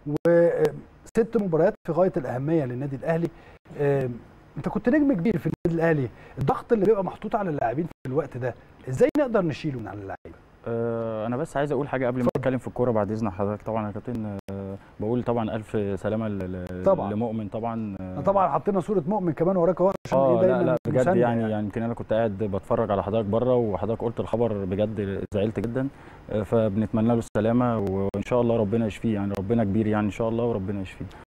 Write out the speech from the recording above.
وست مباريات في غايه الاهميه للنادي الاهلي آه، انت كنت نجم كبير في النادي الاهلي الضغط اللي بيبقى محطوط على اللاعبين في الوقت ده ازاي نقدر نشيله من على اللعيبه آه، انا بس عايز اقول حاجه قبل ما اتفضل. اتكلم في الكوره بعد اذن حضرتك طبعا يا كابتن آه، بقول طبعا الف سلامه ل- ل- طبعا. لمؤمن طبعا آه، احنا طبعا حطينا صوره مؤمن كمان وراك اهو عشان اه ايه لا دايما لا بجد مساندة يعني يعني يمكن انا كنت قاعد بتفرج على حضرتك بره وحضرتك قلت الخبر بجد زعلت جدا آه، فبنتمنى له السلامه وان شاء الله ربنا يشفيه يعني ربنا كبير يعني ان شاء الله وربنا يشفيه